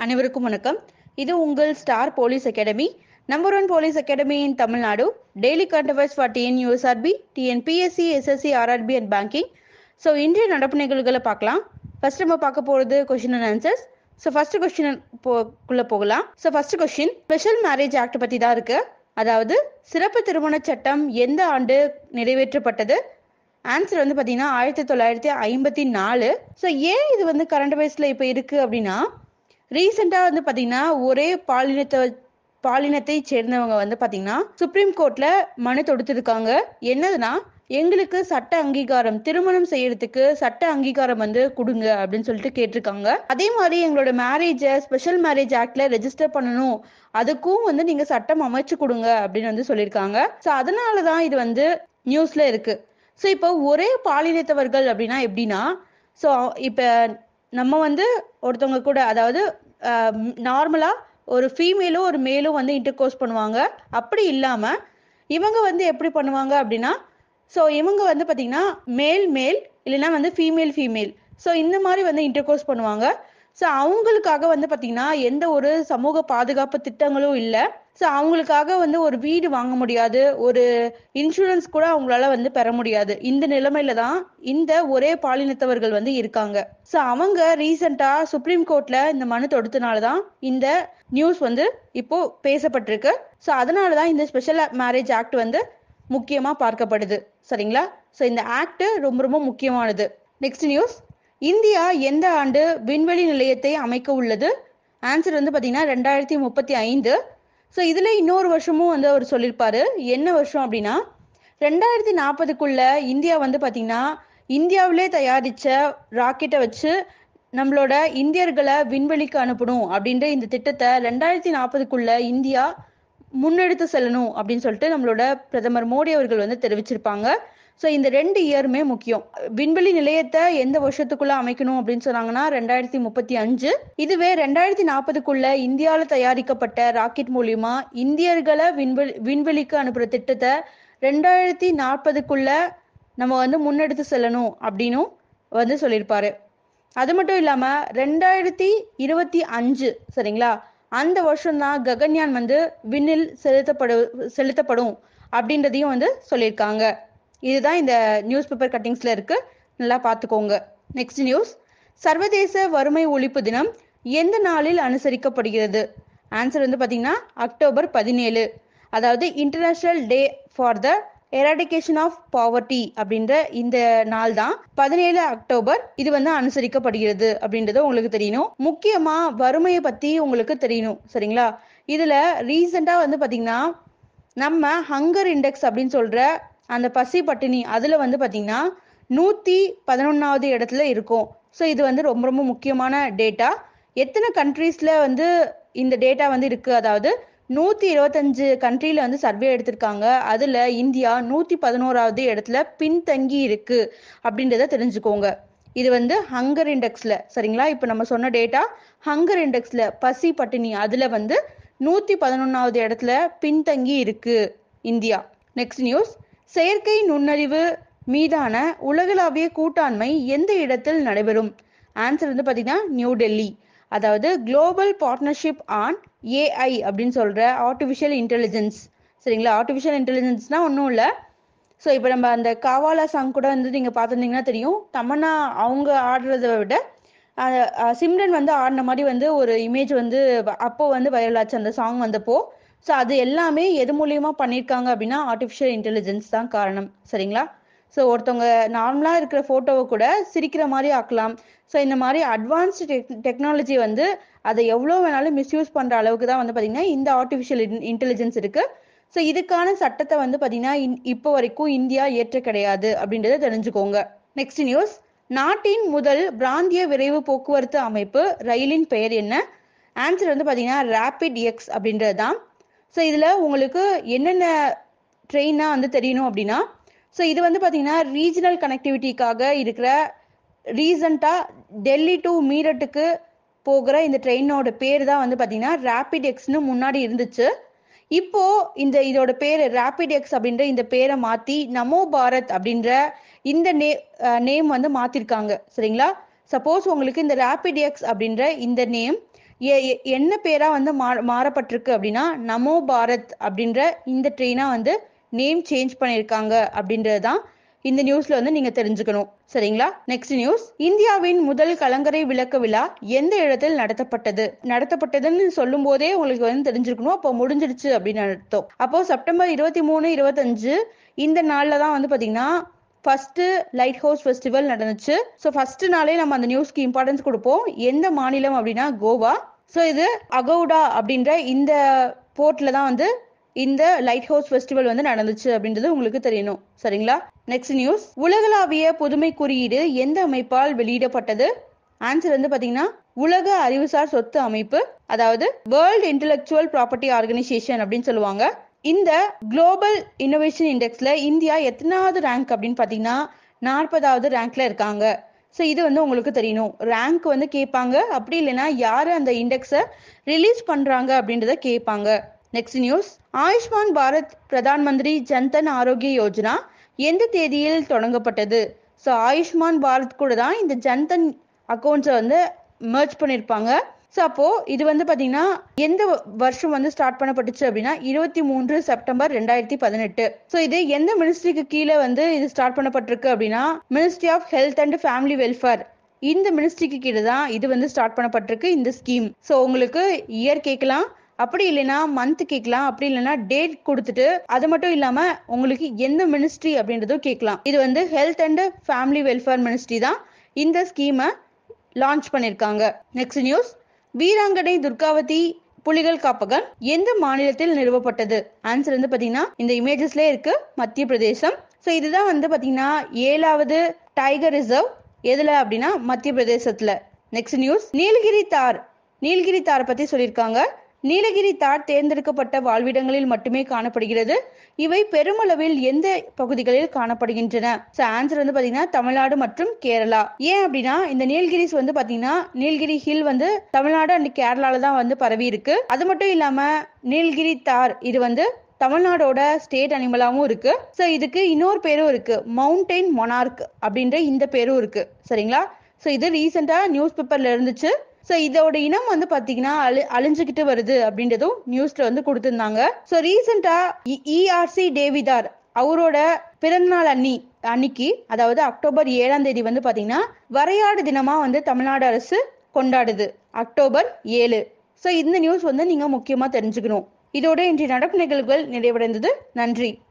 அனைவருக்கும் வணக்கம் இது உங்கள் star police academy number one police academy in Tamil Nadu daily current affairs for TN USRB TNPSC SSC RRB and banking so இன்றைய நடப்பு நிகழ்வுகளை பார்க்கலாம் ஃபர்ஸ்ட் நம்ம பார்க்க போகிறது question and answers so first question போக்குள்ள போகலாம் so first question special marriage act பற்றி தான் இருக்கு அதாவது சிறப்பு திருமண சட்டம் எந்த ஆண்டு நிறைவேற்றப்பட்டது ஆன்சர் வந்து பார்த்தீங்கன்னா ஆயிரத்தி தொள்ளாயிரத்தி ஐம்பத்தி நாலு ஸோ ஏன் இது வந்து கரண்ட் அஃபேர்ஸில் இப்போ இருக்கு அப்படின்னா ரீசெண்டாக வந்து பார்த்தீங்கன்னா ஒரே பாலினத்தை பாலினத்தை சேர்ந்தவங்க வந்து பார்த்தீங்கன்னா சுப்ரீம் கோர்ட்ல மனு தொடுத்திருக்காங்க என்னதுன்னா எங்களுக்கு சட்ட அங்கீகாரம் திருமணம் செய்யறதுக்கு சட்ட அங்கீகாரம் வந்து கொடுங்க அப்படின்னு சொல்லிட்டு கேட்டிருக்காங்க அதே மாதிரி எங்களோட மேரேஜை ஸ்பெஷல் மேரேஜ் ஆக்ட்ல ரெஜிஸ்டர் பண்ணணும் அதுக்கும் வந்து நீங்க சட்டம் அமைச்சு கொடுங்க அப்படின்னு வந்து சொல்லியிருக்காங்க ஸோ அதனாலதான் இது வந்து நியூஸ்ல இருக்கு ஸோ இப்போ ஒரே பாலினத்தவர்கள் அப்படின்னா எப்படின்னா ஸோ இப்போ நம்ம வந்து ஒருத்தவங்க கூட அதாவது நார்மலா ஒரு ஃபீமேலும் ஒரு மேலும் வந்து இன்டர் கோர்ஸ் பண்ணுவாங்க அப்படி இல்லாம இவங்க வந்து எப்படி பண்ணுவாங்க அப்படின்னா ஸோ இவங்க வந்து பார்த்தீங்கன்னா மேல் மேல் இல்லைன்னா வந்து ஃபீமேல் ஃபீமேல் ஸோ இந்த மாதிரி வந்து இன்டர் கோர்ஸ் பண்ணுவாங்க ஸோ அவங்களுக்காக வந்து பார்த்தீங்கன்னா எந்த ஒரு சமூக பாதுகாப்பு திட்டங்களும் இல்லை ஸோ அவங்களுக்காக வந்து ஒரு வீடு வாங்க முடியாது ஒரு இன்சூரன்ஸ் கூட அவங்களால வந்து பெற முடியாது இந்த நிலைமையில தான் இந்த ஒரே பாலினத்தவர்கள் வந்து இருக்காங்க ஸோ அவங்க ரீசெண்டா சுப்ரீம் கோர்ட்ல இந்த மனு தொடுத்தனால தான் இந்த நியூஸ் வந்து இப்போ பேசப்பட்டிருக்கு ஸோ அதனால தான் இந்த ஸ்பெஷல் மேரேஜ் ஆக்ட் வந்து முக்கியமா பார்க்கப்படுது சரிங்களா ஸோ இந்த ஆக்ட் ரொம்ப ரொம்ப முக்கியமானது நெக்ஸ்ட் நியூஸ் இந்தியா எந்த ஆண்டு விண்வெளி நிலையத்தை அமைக்க உள்ளது ஆன்சர் வந்து பார்த்தீங்கன்னா ரெண்டாயிரத்தி முப்பத்தி ஐந்து ஸோ இதில் இன்னொரு வருஷமும் வந்து அவர் சொல்லியிருப்பாரு என்ன வருஷம் அப்படின்னா ரெண்டாயிரத்தி நாற்பதுக்குள்ள இந்தியா வந்து பார்த்தீங்கன்னா இந்தியாவிலே தயாரித்த ராக்கெட்டை வச்சு நம்மளோட இந்தியர்களை விண்வெளிக்கு அனுப்பணும் அப்படின்ற இந்த திட்டத்தை ரெண்டாயிரத்தி நாற்பதுக்குள்ள இந்தியா முன்னெடுத்து செல்லணும் அப்படின்னு சொல்லிட்டு நம்மளோட பிரதமர் மோடி அவர்கள் வந்து தெரிவிச்சிருப்பாங்க ஸோ இந்த ரெண்டு இயருமே முக்கியம் விண்வெளி நிலையத்தை எந்த வருஷத்துக்குள்ள அமைக்கணும் அப்படின்னு சொன்னாங்கன்னா ரெண்டாயிரத்தி முப்பத்தி அஞ்சு இதுவே ரெண்டாயிரத்தி நாற்பதுக்குள்ள இந்தியாவில் தயாரிக்கப்பட்ட ராக்கெட் மூலியமா இந்தியர்களை விண்வெளி விண்வெளிக்கு அனுப்புற திட்டத்தை ரெண்டாயிரத்தி நாற்பதுக்குள்ள நம்ம வந்து முன்னெடுத்து செல்லணும் அப்படின்னும் வந்து சொல்லியிருப்பாரு அது மட்டும் இல்லாம ரெண்டாயிரத்தி இருபத்தி அஞ்சு சரிங்களா அந்த வருஷம்தான் ககன்யான் வந்து விண்ணில் செலுத்தப்படு செலுத்தப்படும் அப்படின்றதையும் வந்து சொல்லியிருக்காங்க இதுதான் இந்த நியூஸ் பேப்பர் கட்டிங்ஸ்ல இருக்கு நல்லா பார்த்துக்கோங்க நெக்ஸ்ட் நியூஸ் சர்வதேச வறுமை ஒழிப்பு தினம் எந்த நாளில் அனுசரிக்கப்படுகிறது ஆன்சர் வந்து பார்த்தீங்கன்னா அக்டோபர் பதினேழு அதாவது international day for the eradication of poverty அப்படின்ற இந்த நாள் தான் பதினேழு அக்டோபர் இது வந்து அனுசரிக்கப்படுகிறது அப்படின்றது உங்களுக்கு தெரியணும் முக்கியமா வறுமையை பத்தி உங்களுக்கு தெரியணும் சரிங்களா இதுல ரீசெண்டா வந்து பாத்தீங்கன்னா நம்ம ஹங்கர் இண்டெக்ஸ் அப்படின்னு சொல்ற அந்த பசி பட்டினி அதுல வந்து பாத்தீங்கன்னா நூத்தி பதினொன்னாவது இடத்துல இருக்கும் ஸோ இது வந்து ரொம்ப ரொம்ப முக்கியமான டேட்டா எத்தனை கண்ட்ரீஸ்ல வந்து இந்த டேட்டா வந்து இருக்கு அதாவது நூத்தி இருபத்தஞ்சு கண்ட்ரில வந்து சர்வே எடுத்திருக்காங்க அதுல இந்தியா நூத்தி பதினோராவது இடத்துல பின்தங்கி இருக்கு அப்படின்றத தெரிஞ்சுக்கோங்க இது வந்து ஹங்கர் இண்டெக்ஸ்ல சரிங்களா இப்ப நம்ம சொன்ன டேட்டா ஹங்கர் இண்டெக்ஸ்ல பசி பட்டினி அதுல வந்து நூத்தி பதினொன்னாவது இடத்துல பின்தங்கி இருக்கு இந்தியா நெக்ஸ்ட் நியூஸ் செயற்கை நுண்ணறிவு மீதான உலகளாவிய கூட்டாண்மை எந்த இடத்தில் நடைபெறும் ஆன்சர் வந்து பாத்தீங்கன்னா நியூ டெல்லி அதாவது குளோபல் பார்ட்னர்ஷிப் ஆன் ஏஐ அப்படின்னு சொல்ற ஆர்டிஃபிஷியல் இன்டெலிஜென்ஸ் சரிங்களா ஆர்டிஃபிஷியல் இன்டெலிஜென்ஸ்னா ஒன்றும் இல்லை ஸோ இப்போ நம்ம அந்த காவாலா சாங் கூட வந்து நீங்கள் பார்த்துருந்தீங்கன்னா தெரியும் தமன்னா அவங்க ஆடுறத விட சிம்ரன் வந்து ஆடின மாதிரி வந்து ஒரு இமேஜ் வந்து அப்போ வந்து வைரல் ஆச்சு அந்த சாங் வந்தப்போ ஸோ அது எல்லாமே எது மூலியமா பண்ணியிருக்காங்க அப்படின்னா ஆர்டிஃபிஷியல் இன்டெலிஜென்ஸ் தான் காரணம் சரிங்களா ஸோ ஒருத்தவங்க நார்மலாக இருக்கிற ஃபோட்டோவை கூட சிரிக்கிற மாதிரி ஆக்கலாம் ஸோ இந்த மாதிரி அட்வான்ஸ்டு டெக் டெக்னாலஜி வந்து அதை எவ்வளோ வேணாலும் மிஸ்யூஸ் பண்ணுற அளவுக்கு தான் வந்து பார்த்தீங்கன்னா இந்த ஆர்டிஃபிஷியல் இன்டெலிஜென்ஸ் இருக்கு ஸோ இதுக்கான சட்டத்தை வந்து பார்த்தீங்கன்னா இப்போ வரைக்கும் இந்தியா ஏற்ற கிடையாது அப்படின்றத தெரிஞ்சுக்கோங்க நெக்ஸ்ட் நியூஸ் நாட்டின் முதல் பிராந்திய விரைவு போக்குவரத்து அமைப்பு ரயிலின் பெயர் என்ன ஆன்சர் வந்து பார்த்தீங்கன்னா ரேபிட் எக்ஸ் அப்படின்றது தான் ஸோ இதில் உங்களுக்கு என்னென்ன ட்ரெயினா வந்து தெரியணும் அப்படின்னா ஸோ இது வந்து பார்த்தீங்கன்னா ரீஜனல் கனெக்டிவிட்டிக்காக இருக்கிற ரீசண்டாக டெல்லி டு மீரட்டுக்கு போகிற இந்த ட்ரெயினோட பேர் தான் வந்து பார்த்தீங்கன்னா ரேபிட் எக்ஸ்னு முன்னாடி இருந்துச்சு இப்போ இந்த இதோட பேர் ரேபிட் எக்ஸ் அப்படின்ற இந்த பேரை மாத்தி நமோ பாரத் அப்படின்ற இந்த நே நேம் வந்து மாத்திருக்காங்க சரிங்களா சப்போஸ் உங்களுக்கு இந்த ரேபிட் எக்ஸ் அப்படின்ற இந்த நேம் எ- எ- என்ன பேரா வந்து மா- மாறப்பட்டிருக்கு அப்படின்னா நமோ பாரத் அப்படின்ற இந்த ட்ரெயினா வந்து நேம் சேஞ்ச் பண்ணியிருக்காங்க அப்படின்றது தான் இந்த நியூஸ்ல வந்து நீங்க தெரிஞ்சுக்கணும் சரிங்களா நெக்ஸ்ட் நியூஸ் இந்தியாவின் முதல் கலங்கரை விளக்க விழா எந்த இடத்தில் நடத்தப்பட்டது நடத்தப்பட்டதுன்னு சொல்லும் போதே உங்களுக்கு வந்து தெரிஞ்சிருக்கணும் அப்போ முடிஞ்சிடுச்சு அப்படின்னு அர்த்தம் அப்போ செப்டம்பர் இருபத்தி மூணு இருபத்தஞ்சு இந்த நாள்ல தான் வந்து பாத்தீங்கன்னா ஃபர்ஸ்ட் லைட் ஹவுஸ் ஃபெஸ்டிவல் நடந்துச்சு ஸோ ஃபர்ஸ்ட் நாளே நம்ம அந்த நியூஸ்க்கு இம்பார்ட்டன்ஸ் கொடுப்போம் எந்த மாநிலம் அப்படின்னா கோவா ஸோ இது அகௌடா அப்படின்ற இந்த போர்ட்ல தான் வந்து இந்த லைட் ஹவுஸ் ஃபெஸ்டிவல் வந்து நடந்துச்சு அப்படின்றது உங்களுக்கு தெரியணும் சரிங்களா நெக்ஸ்ட் நியூஸ் உலகளாவிய புதுமை குறியீடு எந்த அமைப்பால் வெளியிடப்பட்டது ஆன்சர் வந்து பாத்தீங்கன்னா உலக அறிவுசார் சொத்து அமைப்பு அதாவது வேர்ல்ட் இன்டெலெக்சுவல் ப்ராப்பர்ட்டி ஆர்கனைசேஷன் அப்படின்னு சொல்லுவாங்க இந்த குளோபல் இன்னோவேஷன் இண்டெக்ஸ்ல இந்தியா எத்தனாவது ரேங்க் அப்படின்னு பாத்தீங்கன்னா நாற்பதாவது ரேங்க்ல இருக்காங்க ஸோ இது வந்து உங்களுக்கு தெரியணும் ரேங்க் வந்து கேட்பாங்க அப்படி இல்லைன்னா யாரு அந்த இண்டெக்ஸை ரிலீஸ் பண்றாங்க அப்படின்றத கேட்பாங்க நெக்ஸ்ட் நியூஸ் ஆயுஷ்மான் பாரத் பிரதான் மந்திரி ஜன்தன் ஆரோக்கிய யோஜனா எந்த தேதியில் தொடங்கப்பட்டது ஸோ ஆயுஷ்மான் பாரத் கூட தான் இந்த ஜன்தன் அக்கௌண்ட்ஸை வந்து merge பண்ணியிருப்பாங்க ஸோ அப்போ இது வந்து பாத்தீங்கன்னா எந்த வருஷம் வந்து ஸ்டார்ட் பண்ணப்பட்டுச்சு அப்படின்னா இருபத்தி மூன்று செப்டம்பர் ரெண்டாயிரத்தி பதினெட்டு ஸோ இது எந்த மினிஸ்ட்ரிக்கு கீழே வந்து இது ஸ்டார்ட் பண்ணப்பட்டிருக்கு அப்படின்னா ministry of health and family welfare இந்த மினிஸ்ட்ரிக்கு கீழே தான் இது வந்து ஸ்டார்ட் பண்ணப்பட்டிருக்கு இந்த ஸ்கீம் ஸோ உங்களுக்கு இயர் கேட்கலாம் அப்படி இல்லைன்னா மந்த் கேட்கலாம் அப்படி இல்லைன்னா டேட் கொடுத்துட்டு அது மட்டும் இல்லாம உங்களுக்கு எந்த மினிஸ்ட்ரி அப்படின்றதும் கேட்கலாம் இது வந்து health and family welfare ministry தான் இந்த ஸ்கீமை லான்ச் பண்ணிருக்காங்க நெக்ஸ்ட் நியூஸ் வீராங்கனை துர்காவதி புலிகள் காப்பகம் எந்த மாநிலத்தில் நிறுவப்பட்டது ஆன்சர் வந்து பாத்தீங்கன்னா இந்த இமேஜஸ்ல இருக்கு மத்திய பிரதேசம் ஸோ இதுதான் வந்து பாத்தீங்கன்னா ஏழாவது டைகர் ரிசர்வ் எதுல அப்படின்னா மத்திய பிரதேசத்துல நெக்ஸ்ட் நியூஸ் நீலகிரி தார் நீலகிரி தார் பத்தி சொல்லியிருக்காங்க நீலகிரி தார் தேர்ந்தெடுக்கப்பட்ட வாழ்விடங்களில் மட்டுமே காணப்படுகிறது இவை பெருமளவில் எந்த பகுதிகளில் காணப்படுகின்றன ஸோ ஆன்சர் வந்து பாத்தீங்கன்னா தமிழ்நாடு மற்றும் கேரளா ஏன் அப்படின்னா இந்த நீலகிரிஸ் வந்து பாத்தீங்கன்னா நீலகிரி ஹில் வந்து தமிழ்நாடு அண்ட் கேரளால தான் வந்து பரவி இருக்கு அது மட்டும் இல்லாம நீலகிரி தார் இது வந்து தமிழ்நாடோட ஸ்டேட் அனிமலாவும் இருக்கு ஸோ இதுக்கு இன்னொரு பேரும் இருக்கு மவுண்டைன் மொனார்க் அப்படின்ற இந்த பேரும் இருக்கு சரிங்களா ஸோ இது ரீசெண்டா நியூஸ் பேப்பர்ல இருந்துச்சு ஸோ இதோட இனம் வந்து பாத்தீங்கன்னா அழி அழிஞ்சுக்கிட்டு வருது அப்படின்றதும் நியூஸ்ல வந்து கொடுத்திருந்தாங்க ஸோ ரீசெண்டா இஆர்சி டேவிதார் அவரோட பிறந்தநாள் அன்னி அன்னைக்கு அதாவது அக்டோபர் ஏழாம் தேதி வந்து பாத்தீங்கன்னா வரையாடு தினமா வந்து தமிழ்நாடு அரசு கொண்டாடுது அக்டோபர் ஏழு ஸோ இந்த நியூஸ் வந்து நீங்க முக்கியமா தெரிஞ்சுக்கணும் இதோட இன்றைய நடப்பு நிகழ்வுகள் நிறைவடைந்தது நன்றி